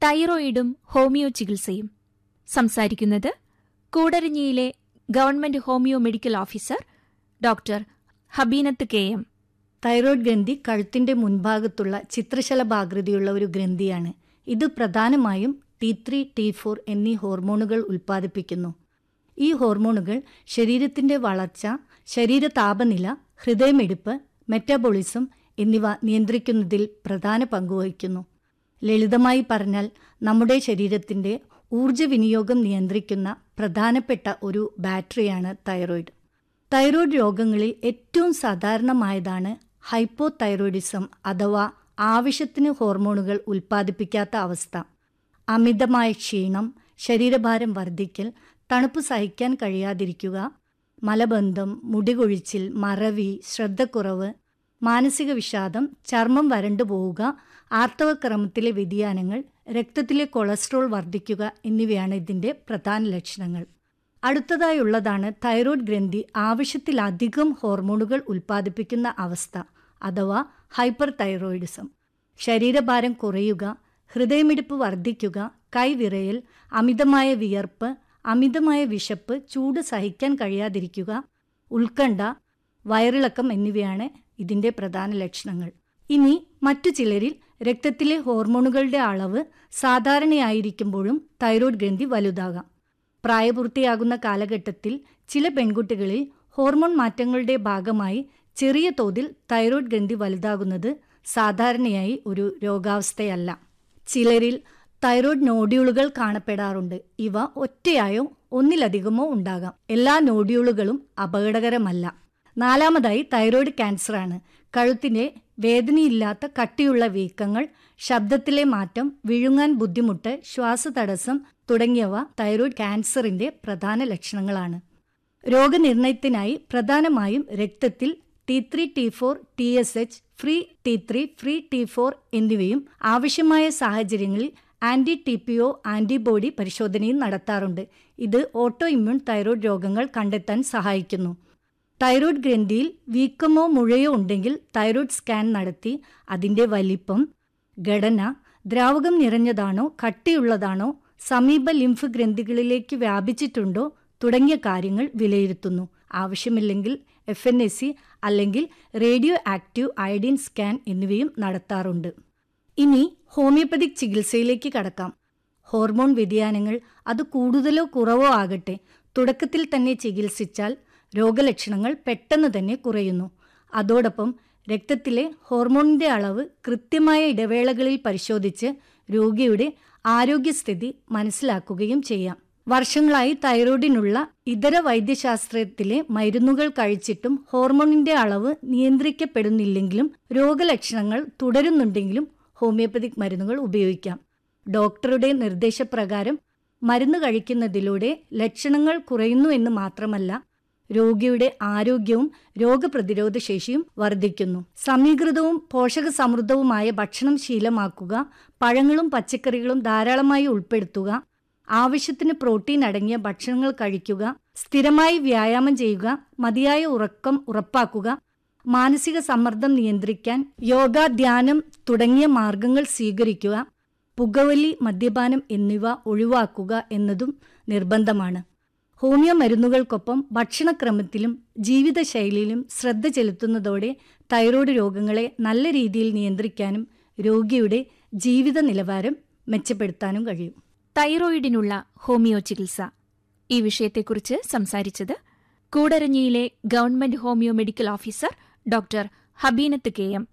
തൈറോയിഡും homoeo ചികിത്സയും സംസാരിക്കുന്നത് കൂടരഞ്ഞിയിലെ government homoeo medical officer doctor Habeenath K M thyroid ഗ്രന്ഥി കഴുത്തിന്റെ മുൻഭാഗത്തുള്ള ചിത്രശലഭാകൃതിയുള്ള ഒരു ഗ്രന്ഥിയാണ് ഇത് പ്രധാനമായും ടി ത്രീ ടി ഫോർ എന്നീ ഹോർമോണുകൾ ഉൽപ്പാദിപ്പിക്കുന്നു ഈ ഹോർമോണുകൾ ശരീരത്തിന്റെ വളർച്ച ശരീര താപനില ഹൃദയമിടിപ്പ് മെറ്റബോളിസം എന്നിവ നിയന്ത്രിക്കുന്നതിൽ പ്രധാന പങ്കുവഹിക്കുന്നു ലളിതമായി പറഞ്ഞാൽ നമ്മുടെ ശരീരത്തിന്റെ ഊർജ വിനിയോഗം നിയന്ത്രിക്കുന്ന പ്രധാനപ്പെട്ട ഒരു ബാറ്ററിയാണ് തൈറോയ്ഡ് തൈറോയ്ഡ് രോഗങ്ങളിൽ ഏറ്റവും സാധാരണമായതാണ് ഹൈപ്പോ തൈറോയിഡിസം അഥവാ ആവശ്യത്തിന് ഹോർമോണുകൾ ഉൽപ്പാദിപ്പിക്കാത്ത അവസ്ഥ അമിതമായ ക്ഷീണം ശരീരഭാരം വർദ്ധിക്കൽ തണുപ്പ് സഹിക്കാൻ കഴിയാതിരിക്കുക മലബന്ധം മുടികൊഴിച്ചിൽ മറവി ശ്രദ്ധക്കുറവ് മാനസിക വിഷാദം ചർമ്മം വരണ്ടു പോവുക ആർത്തവക്രമത്തിലെ വ്യതിയാനങ്ങൾ രക്തത്തിലെ കൊളസ്ട്രോൾ വർദ്ധിക്കുക എന്നിവയാണ് ഇതിൻ്റെ പ്രധാന ലക്ഷണങ്ങൾ അടുത്തതായുള്ളതാണ് തൈറോയ്ഡ് ഗ്രന്ഥി ആവശ്യത്തിലധികം ഹോർമോണുകൾ ഉൽപ്പാദിപ്പിക്കുന്ന അവസ്ഥ അഥവാ ഹൈപ്പർ തൈറോയിഡിസം ശരീരഭാരം കുറയുക ഹൃദയമിടിപ്പ് വർദ്ധിക്കുക കൈവിറയൽ അമിതമായ വിയർപ്പ് അമിതമായ വിശപ്പ് ചൂട് സഹിക്കാൻ കഴിയാതിരിക്കുക ഉത്കണ്ഠ വയറിളക്കം എന്നിവയാണ് ഇതിൻ്റെ പ്രധാന ലക്ഷണങ്ങൾ ഇനി മറ്റു ചിലരിൽ രക്തത്തിലെ ഹോർമോണുകളുടെ അളവ് സാധാരണയായിരിക്കുമ്പോഴും തൈറോയ്ഡ് ഗ്രന്ഥി വലുതാകാം പ്രായപൂർത്തിയാകുന്ന കാലഘട്ടത്തിൽ ചില പെൺകുട്ടികളിൽ ഹോർമോൺ മാറ്റങ്ങളുടെ ഭാഗമായി ചെറിയ തോതിൽ തൈറോയ്ഡ് ഗ്രന്ഥി വലുതാകുന്നത് സാധാരണയായി ഒരു രോഗാവസ്ഥയല്ല ചിലരിൽ തൈറോയ്ഡ് നോഡ്യൂളുകൾ കാണപ്പെടാറുണ്ട് ഇവ ഒറ്റയായോ ഒന്നിലധികമോ ഉണ്ടാകാം എല്ലാ നോഡ്യൂളുകളും അപകടകരമല്ല നാലാമതായി തൈറോയ്ഡ് ക്യാൻസറാണ് കഴുത്തിൻ്റെ വേദനയില്ലാത്ത കട്ടിയുള്ള വീക്കങ്ങൾ ശബ്ദത്തിലെ മാറ്റം വിഴുങ്ങാൻ ബുദ്ധിമുട്ട് ശ്വാസതടസ്സം തുടങ്ങിയവ തൈറോയ്ഡ് ക്യാൻസറിന്റെ പ്രധാന ലക്ഷണങ്ങളാണ് രോഗനിർണയത്തിനായി പ്രധാനമായും രക്തത്തിൽ T three T four T S H free T three free T four എന്നിവയും ആവശ്യമായ സാഹചര്യങ്ങളിൽ anti T P O antibody പരിശോധനയും നടത്താറുണ്ട് ഇത് ഓട്ടോ ഇമ്മ്യൂൺ തൈറോയ്ഡ് രോഗങ്ങൾ കണ്ടെത്താൻ സഹായിക്കുന്നു തൈറോയ്ഡ് ഗ്രന്ഥിയിൽ വീക്കമോ മുഴയോ ഉണ്ടെങ്കിൽ തൈറോയ്ഡ് സ്കാൻ നടത്തി അതിൻ്റെ വലിപ്പം ഘടന ദ്രാവകം നിറഞ്ഞതാണോ കട്ടിയുള്ളതാണോ സമീപ ലിംഫ് ഗ്രന്ഥികളിലേക്ക് വ്യാപിച്ചിട്ടുണ്ടോ തുടങ്ങിയ കാര്യങ്ങൾ വിലയിരുത്തുന്നു ആവശ്യമില്ലെങ്കിൽ എഫ് എൻ എസ് സി അല്ലെങ്കിൽ റേഡിയോ ആക്റ്റീവ് അയഡിൻ സ്കാൻ എന്നിവയും നടത്താറുണ്ട് ഇനി ഹോമിയോപ്പതിക് ചികിത്സയിലേക്ക് കടക്കാം ഹോർമോൺ വ്യതിയാനങ്ങൾ അത് കൂടുതലോ കുറവോ ആകട്ടെ തുടക്കത്തിൽ തന്നെ ചികിത്സിച്ചാൽ രോഗലക്ഷണങ്ങൾ പെട്ടെന്ന് തന്നെ കുറയുന്നു അതോടൊപ്പം രക്തത്തിലെ ഹോർമോണിന്റെ അളവ് കൃത്യമായ ഇടവേളകളിൽ പരിശോധിച്ച് രോഗിയുടെ ആരോഗ്യസ്ഥിതി മനസ്സിലാക്കുകയും ചെയ്യാം വർഷങ്ങളായി തൈറോയിഡിനുള്ള ഇതര വൈദ്യശാസ്ത്രത്തിലെ മരുന്നുകൾ കഴിച്ചിട്ടും ഹോർമോണിന്റെ അളവ് നിയന്ത്രിക്കപ്പെടുന്നില്ലെങ്കിലും രോഗലക്ഷണങ്ങൾ തുടരുന്നുണ്ടെങ്കിലും ഹോമിയോപ്പതിക് മരുന്നുകൾ ഉപയോഗിക്കാം ഡോക്ടറുടെ നിർദ്ദേശപ്രകാരം മരുന്ന് കഴിക്കുന്നതിലൂടെ ലക്ഷണങ്ങൾ കുറയുന്നു എന്ന് മാത്രമല്ല രോഗിയുടെ ആരോഗ്യവും രോഗപ്രതിരോധ ശേഷിയും വർദ്ധിക്കുന്നു സമീകൃതവും പോഷക സമൃദ്ധവുമായ ഭക്ഷണം ശീലമാക്കുക പഴങ്ങളും പച്ചക്കറികളും ധാരാളമായി ഉൾപ്പെടുത്തുക ആവശ്യത്തിന് പ്രോട്ടീൻ അടങ്ങിയ ഭക്ഷണങ്ങൾ കഴിക്കുക സ്ഥിരമായി വ്യായാമം ചെയ്യുക മതിയായ ഉറക്കം ഉറപ്പാക്കുക മാനസിക സമ്മർദ്ദം നിയന്ത്രിക്കാൻ യോഗ ധ്യാനം തുടങ്ങിയ മാർഗങ്ങൾ സ്വീകരിക്കുക പുകവലി മദ്യപാനം എന്നിവ ഒഴിവാക്കുക എന്നതും നിർബന്ധമാണ് ഹോമിയോ മരുന്നുകൾക്കൊപ്പം ഭക്ഷണക്രമത്തിലും ജീവിതശൈലിയിലും ശ്രദ്ധ ചെലുത്തുന്നതോടെ തൈറോയ്ഡ് രോഗങ്ങളെ നല്ല രീതിയിൽ നിയന്ത്രിക്കാനും രോഗിയുടെ ജീവിത നിലവാരം മെച്ചപ്പെടുത്താനും കഴിയും തൈറോയിഡിനുള്ള ഹോമിയോ ചികിത്സ ഈ വിഷയത്തെക്കുറിച്ച് സംസാരിച്ചത് കൂടരഞ്ഞിയിലെ government homoeo medical officer doctor Habeenath K M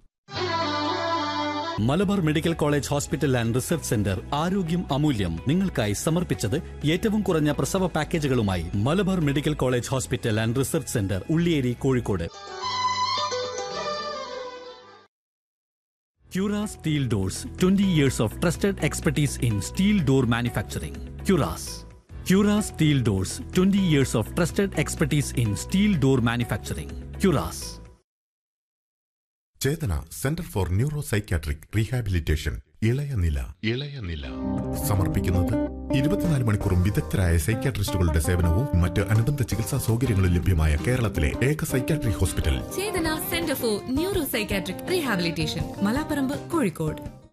Malabar medical college hospital and research centre ആരോഗ്യം അമൂല്യം നിങ്ങൾക്കായി സമർപ്പിച്ചത് ഏറ്റവും കുറഞ്ഞ പ്രസവ പാക്കേജുകളുമായി Malabar medical college hospital and research centre Ulliyeri Kozhikode Cura Steel Doors 20 years of trusted expertise in steel door manufacturing. Curas. Cura Steel Doors 20 years of trusted expertise in steel door manufacturing. Curas. Chetana centre for neuro psychiatric rehabilitation ഇളയ നില ഇളയ നില സമർപ്പിക്കുന്നത് ഇരുപത്തിനാല് മണിക്കൂറും വിദഗ്ധരായ സൈക്യാട്രിസ്റ്റുകളുടെ സേവനവും മറ്റ് അനുബന്ധ ചികിത്സാ സൗകര്യങ്ങളും ലഭ്യമായ കേരളത്തിലെ ഏക psychiatric hospital Chetana centre for neuro psychiatric rehabilitation Malaparamba Kozhikode